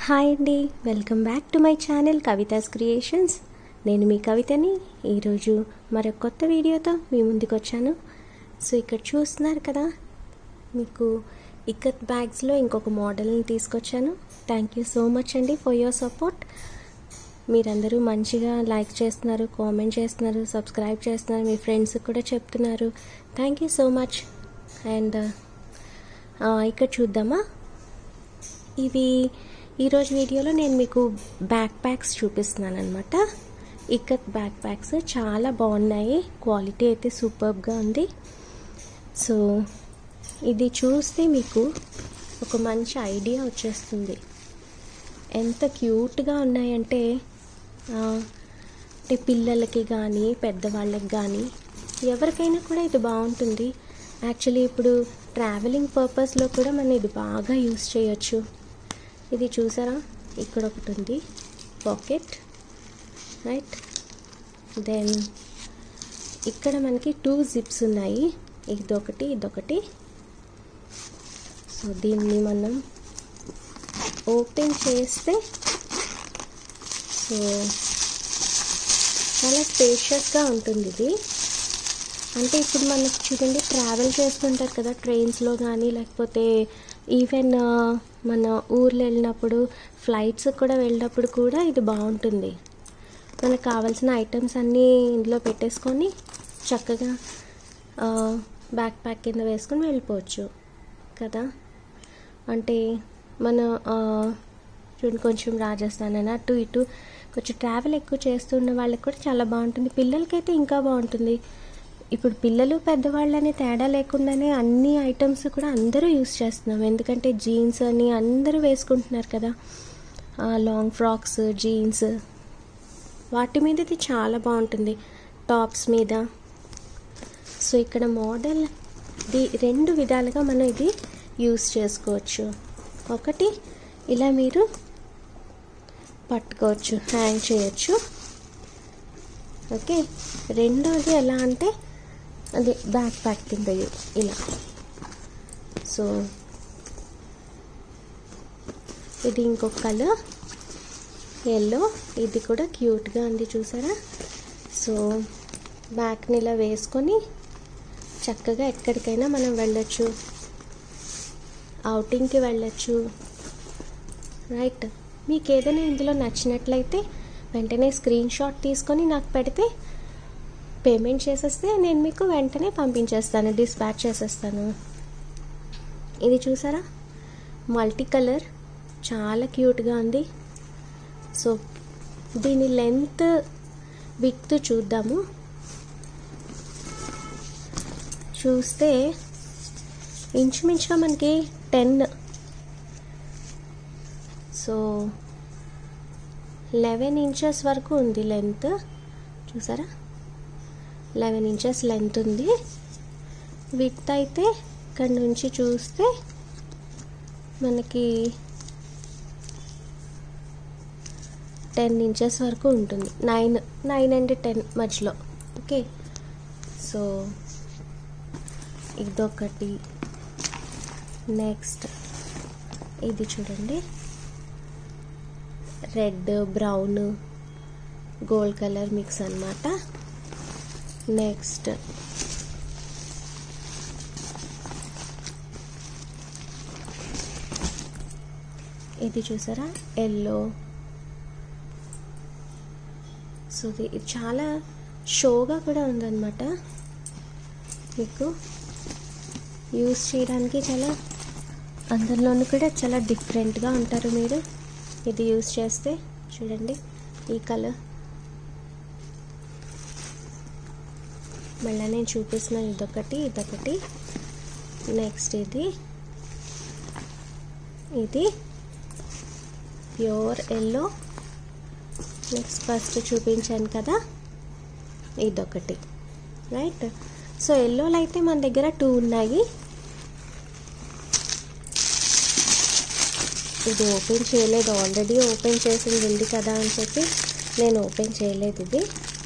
hi అండి welcome back to my channel Kavitha's creations నేను మీ కవితని ఈరోజు మరొక కొత్త వీడియోతో మీ ముందుకు వచ్చాను సో ఇక్కడ చూస్తున్నారు కదా మీకు ఇక్కత్ బ్యాగ్స్లో ఇంకొక మోడల్ని తీసుకొచ్చాను థ్యాంక్ యూ సో మచ్ అండి ఫర్ యువర్ సపోర్ట్ మీరందరూ మంచిగా లైక్ చేస్తున్నారు కామెంట్ చేస్తున్నారు సబ్స్క్రైబ్ చేస్తున్నారు మీ ఫ్రెండ్స్కి కూడా చెప్తున్నారు thank you so much and ఇక్కడ చూద్దామా ఇవి ఈరోజు వీడియోలో నేను మీకు బ్యాక్ ప్యాక్స్ చూపిస్తున్నాను అనమాట ఇక్కత్ బ్యాక్ ప్యాక్స్ చాలా బాగున్నాయి క్వాలిటీ అయితే సూపర్గా ఉంది సో ఇది చూస్తే మీకు ఒక మంచి ఐడియా వచ్చేస్తుంది ఎంత క్యూట్గా ఉన్నాయంటే అంటే పిల్లలకి కానీ పెద్దవాళ్ళకి కానీ ఎవరికైనా కూడా ఇది బాగుంటుంది యాక్చువల్లీ ఇప్పుడు ట్రావెలింగ్ పర్పస్లో కూడా మనం ఇది బాగా యూస్ చేయొచ్చు ఇది చూసారా ఇక్కడ ఒకటి ఉంది పాకెట్ రైట్ దెన్ ఇక్కడ మనకి టూ జిప్స్ ఉన్నాయి ఇదొకటి ఇదొకటి సో దీన్ని మనం ఓపెన్ చేస్తే సో చాలా స్పేషియస్గా ఉంటుంది ఇది అంటే ఇప్పుడు మనకి చూడండి ట్రావెల్ చేస్తుంటారు కదా ట్రైన్స్లో కానీ లేకపోతే ఈవెన్ మన ఊర్లో వెళ్ళినప్పుడు ఫ్లైట్స్ కూడా వెళ్ళినప్పుడు కూడా ఇది బాగుంటుంది మనకు కావాల్సిన ఐటమ్స్ అన్నీ ఇందులో పెట్టేసుకొని చక్కగా బ్యాక్ ప్యాక్ కింద వేసుకొని వెళ్ళిపోవచ్చు కదా అంటే మన చూడండి కొంచెం రాజస్థాన్ అని అటు ఇటు కొంచెం ట్రావెల్ ఎక్కువ చేస్తున్న వాళ్ళకి కూడా చాలా బాగుంటుంది పిల్లలకైతే ఇంకా బాగుంటుంది ఇప్పుడు పిల్లలు పెద్దవాళ్ళు అనే తేడా లేకుండానే అన్ని ఐటమ్స్ కూడా అందరూ యూస్ చేస్తున్నాం ఎందుకంటే జీన్స్ అని అందరూ వేసుకుంటున్నారు కదా లాంగ్ ఫ్రాక్స్ జీన్స్ వాటి మీద ఇది చాలా బాగుంటుంది టాప్స్ మీద సో ఇక్కడ మోడల్ ది రెండు విధాలుగా మనం ఇది యూస్ చేసుకోవచ్చు ఒకటి ఇలా మీరు పట్టుకోవచ్చు హ్యాంగ్ చేయొచ్చు ఓకే రెండోది ఎలా అంటే అది బ్యాక్ ప్యాక్ కింద ఇలా సో ఇది ఇంకొక కలర్ ఎల్లో ఇది కూడా క్యూట్గా ఉంది చూసారా సో బ్యాక్ని ఇలా వేసుకొని చక్కగా ఎక్కడికైనా మనం వెళ్ళొచ్చు అవుటింగ్కి వెళ్ళొచ్చు రైట్ మీకు ఏదైనా ఇందులో నచ్చినట్లయితే వెంటనే స్క్రీన్ షాట్ తీసుకొని నాకు పెడితే పేమెంట్ చేసేస్తే నేను మీకు వెంటనే పంపించేస్తాను డిస్పాచ్ చేసేస్తాను ఇది చూసారా మల్టీ కలర్ చాలా క్యూట్గా ఉంది సో దీని లెంత్ విత్ చూద్దాము చూస్తే ఇంచుమించుగా మనకి టెన్ సో లెవెన్ ఇంచెస్ వరకు ఉంది లెంత్ చూసారా లెవెన్ ఇంచెస్ లెంత్ ఉంది విత్ అయితే ఇక్కడ నుంచి చూస్తే మనకి టెన్ ఇంచెస్ వరకు ఉంటుంది నైన్ నైన్ అండ్ టెన్ మధ్యలో ఓకే సో ఇదొకటి నెక్స్ట్ ఇది చూడండి red brown gold colour mix అనమాట నెక్స్ట్ ఇది చూసారా ఎల్లో సో ఇది చాలా షోగా కూడా ఉందన్నమాట మీకు యూస్ చేయడానికి చాలా అందరిలోనూ కూడా చాలా డిఫరెంట్గా ఉంటారు మీరు ఇది యూస్ చేస్తే చూడండి ఈ కలర్ మళ్ళీ నేను చూపిస్తున్నాను ఇదొకటి ఇదొకటి నెక్స్ట్ ఇది ఇది ప్యూర్ ఎల్లో నెక్స్ట్ ఫస్ట్ చూపించాను కదా ఇదొకటి రైట్ సో ఎల్లోలో అయితే మన దగ్గర టూ ఉన్నాయి ఇది ఓపెన్ చేయలేదు ఆల్రెడీ ఓపెన్ చేసింది ఉంది కదా అని చెప్పి నేను ఓపెన్ చేయలేదు ఇది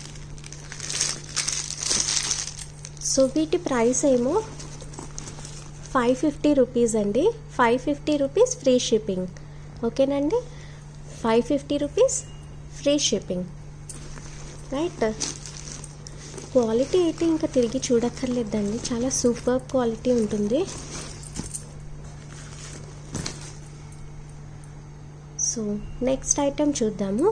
సో వీటి ప్రైస్ ఏమో ఫైవ్ ఫిఫ్టీ రూపీస్ అండి five fifty rupees free shipping ఓకేనండి five fifty rupees free shipping right quality అయితే ఇంకా తిరిగి చూడక్కర్లేదండి చాలా సూపర్ క్వాలిటీ ఉంటుంది సో నెక్స్ట్ ఐటెం చూద్దాము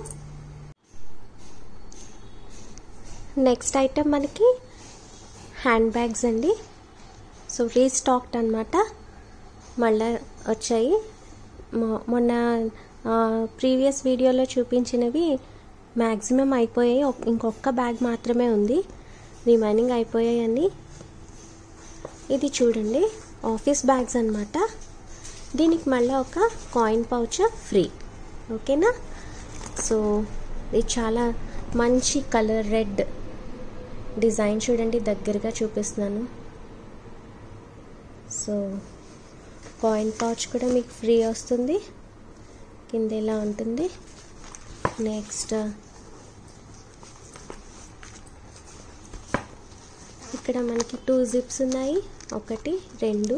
నెక్స్ట్ ఐటెం మనకి హ్యాండ్ బ్యాగ్స్ అండి సో రీస్టాక్డ్ అనమాట మళ్ళీ వచ్చాయి మొన్న ప్రీవియస్ వీడియోలో చూపించినవి మ్యాక్సిమం అయిపోయాయి ఇంకొక బ్యాగ్ మాత్రమే ఉంది రిమైనింగ్ అయిపోయాయని ఇది చూడండి ఆఫీస్ బ్యాగ్స్ అనమాట దీనికి మళ్ళీ ఒక కాయిన్ పౌచ్ ఫ్రీ ఓకేనా సో ఇది చాలా మంచి కలర్ రెడ్ డిజైన్ చూడండి దగ్గరగా చూపిస్తున్నాను సో కాయిన్ పౌచ్ కూడా మీకు ఫ్రీ వస్తుంది కింద ఇలా ఉంటుంది నెక్స్ట్ ఇక్కడ మనకి టూ జిప్స్ ఉన్నాయి ఒకటి రెండు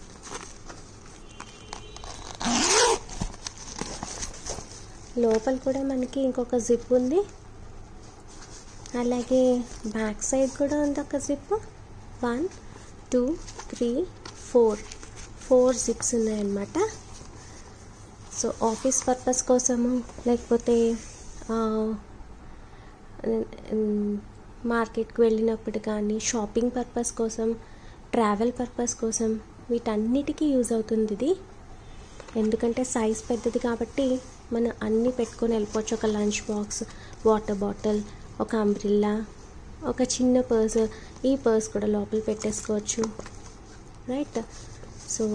లోపల కూడా మనకి ఇంకొక జిప్ ఉంది అలాగే బ్యాక్ సైడ్ కూడా ఉంది ఒక zip one two three four four zips ఉన్నాయన్నమాట సో ఆఫీస్ పర్పస్ కోసము లేకపోతే మార్కెట్కి వెళ్ళినప్పుడు కానీ షాపింగ్ పర్పస్ కోసం ట్రావెల్ పర్పస్ కోసం వీటన్నిటికీ యూజ్ అవుతుంది ఇది ఎందుకంటే సైజ్ పెద్దది కాబట్టి మనం అన్నీ పెట్టుకొని వెళ్ళిపోవచ్చు ఒక లంచ్ బాక్స్ వాటర్ బాటిల్ ఒక అంబ్రిల్లా ఒక చిన్న పర్స్ ఈ పర్స్ కూడా లోపల పెట్టేసుకోవచ్చు రైట్ సో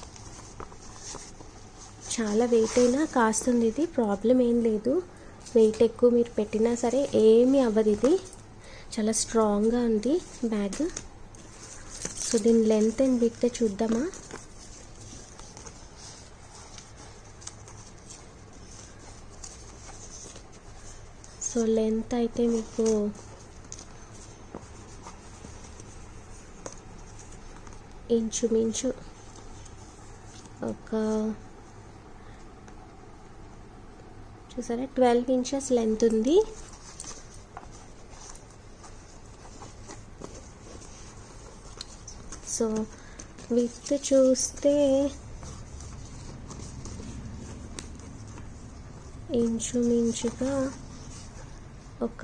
చాలా వెయిట్ అయినా కాస్తుంది ఇది ప్రాబ్లం ఏం లేదు వెయిట్ ఎక్కువ మీరు పెట్టినా సరే ఏమీ అవ్వదు ఇది చాలా స్ట్రాంగ్గా ఉంది బ్యాగ్ సో దీని లెంత్ అండ్ విత్ చూద్దామా సో లెంత్ అయితే మీకు ఇంచుమించు ఒక చూసారా ట్వెల్వ్ ఇంచెస్ లెంత్ ఉంది సో విత్ చూస్తే ఇంచుమించుగా ఒక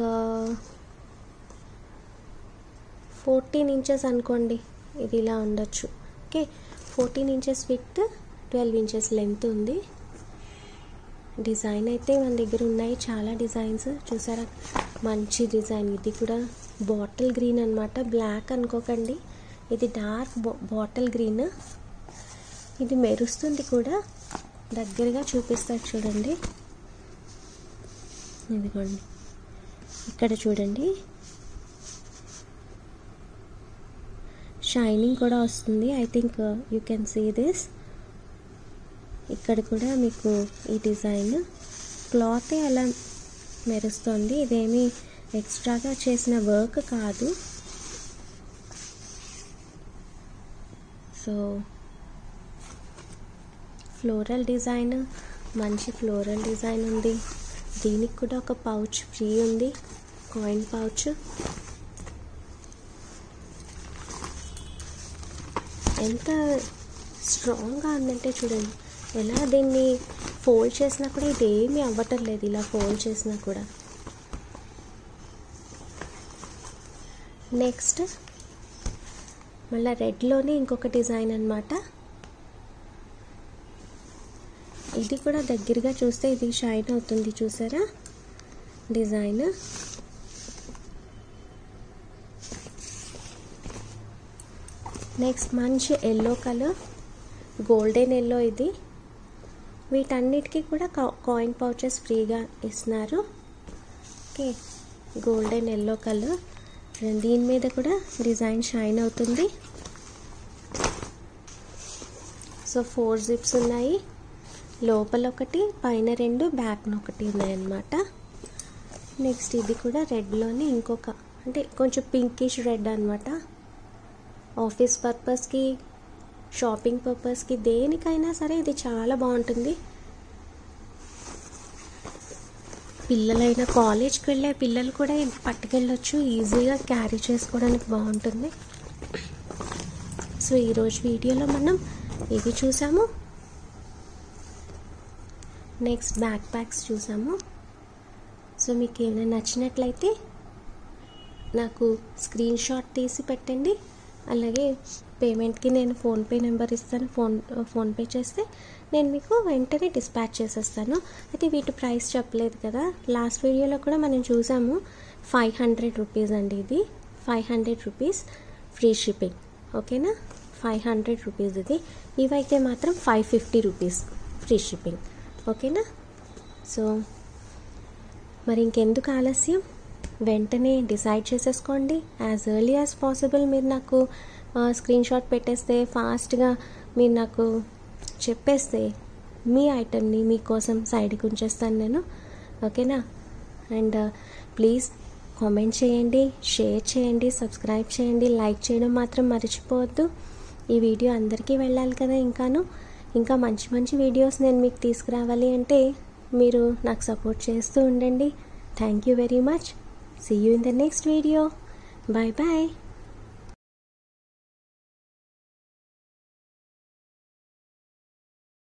ఫోర్టీన్ ఇంచెస్ అనుకోండి ఇది ఇలా ఉండొచ్చు okay fourteen inches width twelve inches length ఉంది డిజైన్ అయితే మన దగ్గర ఉన్నాయి చాలా డిజైన్స్ చూసారా మంచి డిజైన్ ఇది కూడా బాటిల్ గ్రీన్ అనమాట బ్లాక్ అనుకోకండి ఇది డార్క్ బాటిల్ గ్రీన్ ఇది మెరుస్తుంది కూడా దగ్గరగా చూపిస్తారు చూడండి ఇదిగోండి ఇక్కడ చూడండి షైనింగ్ కూడా వస్తుంది I think you can see this ఇక్కడ కూడా మీకు ఈ డిజైన్ క్లాత్ అలా మెరుస్తుంది ఇదేమి ఎక్స్ట్రాగా చేసిన వర్క్ కాదు సో ఫ్లోరల్ డిజైన్ మంచి ఫ్లోరల్ డిజైన్ ఉంది దీనికి కూడా ఒక పౌచ్ ఫ్రీ ఉంది కాయిన్ పౌచ్ ఎంత స్ట్రాంగ్గా ఉందంటే చూడండి ఎలా దీన్ని ఫోల్డ్ చేసినా కూడా ఇది ఏమీ అవ్వటం లేదు ఇలా ఫోల్డ్ చేసినా కూడా నెక్స్ట్ మళ్ళీ రెడ్లోనే ఇంకొక డిజైన్ అనమాట ఇది కూడా దగ్గరగా చూస్తే ఇది షైన్ అవుతుంది చూసారా డిజైన్ నెక్స్ట్ మంచి ఎల్లో కలర్ గోల్డెన్ ఎల్లో ఇది వీటన్నిటికీ కూడా కాయిన్ పౌచెస్ ఫ్రీగా ఇస్తున్నారు ఓకే గోల్డెన్ ఎల్లో కలర్ దీని మీద కూడా డిజైన్ షైన్ అవుతుంది సో ఫోర్ జిప్స్ ఉన్నాయి లోపల ఒకటి పైన రెండు బ్యాక్న ఒకటి ఉన్నాయన్నమాట నెక్స్ట్ ఇది కూడా రెడ్లోనే ఇంకొక అంటే కొంచెం పింకిష్ రెడ్ అనమాట ఆఫీస్ పర్పస్కి షాపింగ్ పర్పస్కి దేనికైనా సరే ఇది చాలా బాగుంటుంది పిల్లలైనా కాలేజ్కి వెళ్ళే పిల్లలు కూడా ఇది పట్టుకెళ్ళొచ్చు ఈజీగా క్యారీ చేసుకోవడానికి బాగుంటుంది సో ఈరోజు వీడియోలో మనం ఇవి చూసాము నెక్స్ట్ బ్యాక్ ప్యాక్స్ చూసాము సో మీకు ఏమైనా నచ్చినట్లయితే నాకు స్క్రీన్ షాట్ తీసి పెట్టండి అలాగే పేమెంట్కి నేను ఫోన్పే నెంబర్ ఇస్తాను ఫోన్ ఫోన్పే చేస్తే నేను మీకు వెంటనే డిస్పాచ్ చేసేస్తాను అయితే వీటి ప్రైస్ చెప్పలేదు కదా లాస్ట్ వీడియోలో కూడా మనం చూసాము ఫైవ్ హండ్రెడ్ రూపీస్ అండి ఇది five hundred rupees free shipping ఓకేనా ఫైవ్ హండ్రెడ్ రూపీస్ ఇది ఇవైతే మాత్రం five fifty rupees free shipping ఓకేనా సో మరి ఇంకెందుకు ఆలస్యం వెంటనే డిసైడ్ చేసేసుకోండి యాజ్ ఎర్లీ యాజ్ పాసిబుల్ మీరు నాకు స్క్రీన్ షాట్ పెట్టేస్తే ఫాస్ట్గా మీరు నాకు చెప్పేస్తే మీ ఐటెంని మీకోసం సైడ్కి ఉంచేస్తాను నేను ఓకేనా అండ్ ప్లీజ్ కామెంట్ చేయండి షేర్ చేయండి సబ్స్క్రైబ్ చేయండి లైక్ చేయడం మాత్రం మర్చిపోవద్దు ఈ వీడియో అందరికీ వెళ్ళాలి కదా ఇంకాను ఇంకా మంచి మంచి వీడియోస్ నేను మీకు తీసుకురావాలి అంటే మీరు నాకు సపోర్ట్ చేస్తూ ఉండండి thank you very much see you in the next video bye bye